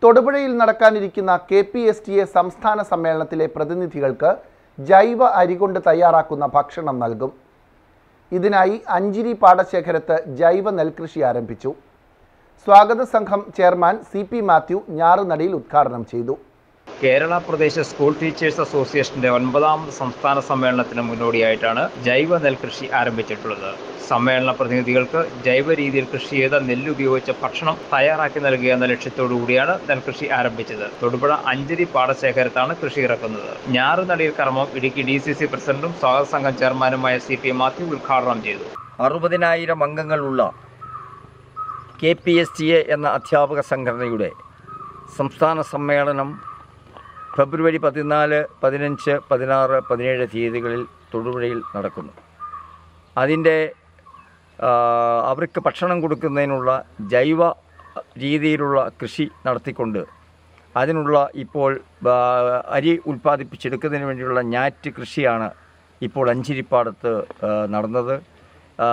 തൊടുപുഴയിൽ നടക്കാനിരിക്കുന്ന K P S T A സംസ്ഥാന സമ്മേളനത്തിലെ പ്രതിനിധികൾക്ക് ജൈവ അരി കൊണ്ട് തയ്യാറാക്കുന്ന ഭക്ഷണം നൽകും ഇതിനായി അഞ്ചിരി പാടശേഖരത്ത് ജൈവ നെൽകൃഷി ആരംഭിച്ചു സ്വാഗത സംഘം ചെയർമാൻ സി പി മാത്യു ഞാറുനടിയിൽ ഉദ്ഘാടനം ചെയ്തു കേരള പ്രദേശ് സ്കൂൾ ടീച്ചേഴ്സ് അസോസിയേഷന്റെ ഒൻപതാമത് സംസ്ഥാന സമ്മേളനത്തിന് മുന്നോടിയായിട്ടാണ് ജൈവ നെൽകൃഷി ആരംഭിച്ചിട്ടുള്ളത് സമ്മേളന പ്രതിനിധികൾക്ക് ജൈവ രീതിയിൽ കൃഷി ചെയ്ത നെല്ല് ഉപയോഗിച്ച് ഭക്ഷണം തയ്യാറാക്കി നൽകുക എന്ന ലക്ഷ്യത്തോടു കൂടിയാണ് നെൽകൃഷി ആരംഭിച്ചത് തൊടുപുഴ അഞ്ചരി പാടശേഖരത്താണ് കൃഷി ഇറക്കുന്നത് ഞാറുനടിയിൽ കർമ്മം ഇടുക്കി ഡി സി സി പ്രസിഡന്റും സ്വാഗത സംഘം ചെയർമാനുമായ സി പി മാത്യു ഉദ്ഘാടനം ചെയ്തു അറുപതിനായിരം അംഗങ്ങളുള്ള K P S T A എന്ന അധ്യാപക സംഘടനയുടെ സംസ്ഥാന സമ്മേളനം ഫെബ്രുവരി പതിനാല് പതിനഞ്ച് പതിനാറ് പതിനേഴ് തീയതികളിൽ തൊടുപുഴയിൽ നടക്കുന്നു അതിൻ്റെ ആ, അവർക്ക് ഭക്ഷണം കൊടുക്കുന്നതിനുള്ള ജൈവ രീതിയിലുള്ള കൃഷി നടത്തിക്കൊണ്ട് അതിനുള്ള ഇപ്പോൾ ആ, അരി ഉൽപ്പാദിപ്പിച്ചെടുക്കുന്നതിന് വേണ്ടിയുള്ള ഞാറ്റ് കൃഷിയാണ് ഇപ്പോൾ അഞ്ചിരിപ്പാടത്ത് ആ, നടന്നത് ആ,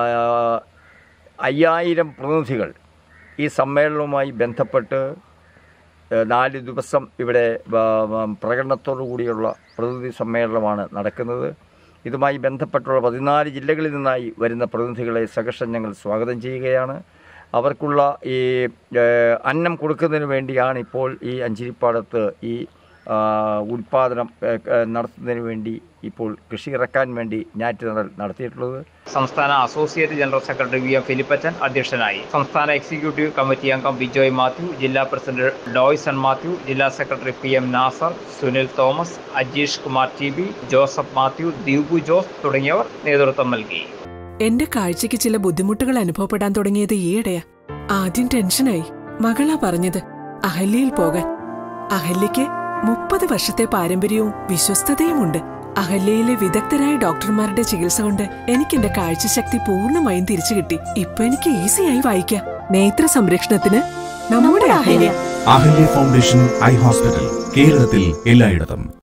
അയ്യായിരം പ്രതിനിധികൾ ഈ സമ്മേളനവുമായി ബന്ധപ്പെട്ട് ഏഹ്, നാല് ദിവസം ഇവിടെ ആ, ആ, പ്രകടനത്തോടു കൂടിയുള്ള പ്രതിനിധി സമ്മേളനമാണ് നടക്കുന്നത് ഇതുമായി ബന്ധപ്പെട്ടുള്ള പതിനാല് ജില്ലകളിൽ നിന്നായി വരുന്ന പ്രതിനിധികളെ സഹർഷം ഞങ്ങൾ സ്വാഗതം ചെയ്യുകയാണ് അവർക്കുള്ള ഈ ഏഹ്, അന്നം കൊടുക്കുന്നതിന് വേണ്ടിയാണ് ഇപ്പോൾ ഈ അഞ്ചിരിപ്പാടത്ത് ഈ ആ, ഉൽപ്പാദനം ഏഹ്, ഏഹ്, നടത്തുന്നതിന് വേണ്ടി ഇപ്പോൾ കൃഷി ഇറക്കാൻ വേണ്ടി ഞാറ്റ് നടൽ നടത്തിയിട്ടുള്ളത് സംസ്ഥാന associate general secretary V M ഫിലിപ്പച്ചൻ അധ്യക്ഷനായി സംസ്ഥാന എക്സിക്യൂട്ടീവ് കമ്മിറ്റി അംഗം ബിജോയ് മാത്യു ജില്ലാ പ്രസിഡന്റ് ഡോയ്സൺ മാത്യു ജില്ലാ secretary P M Nazar Sunil Thomas Ajeesh Kumar T B Joseph Mathew Deepu Jose തുടങ്ങിയവർ നേതൃത്വം നൽകി എന്റെ കാഴ്ചയ്ക്ക് ചില ബുദ്ധിമുട്ടുകൾ അനുഭവപ്പെടാൻ തുടങ്ങിയത് ഈയിടെയാ ആദ്യം ടെൻഷനായി മകളാ പറഞ്ഞത് അഹല്യയിൽ പോകാൻ അഹല്യയ്ക്ക് മുപ്പത് വർഷത്തെ പാരമ്പര്യവും വിശ്വസ്തതയുമുണ്ട് അഹല്യയിലെ വിദഗ്ധരായ ഡോക്ടർമാരുടെ ചികിത്സ കൊണ്ട് എനിക്ക് എന്റെ കാഴ്ചശക്തി പൂർണ്ണമായും തിരിച്ചു കിട്ടി ഇപ്പൊ എനിക്ക് ഈസിയായി വായിക്കാം നേത്ര സംരക്ഷണത്തിന് നമ്മുടെ Ahalya Ahalya foundation eye hospital കേരളത്തിൽ എല്ലായിടത്തും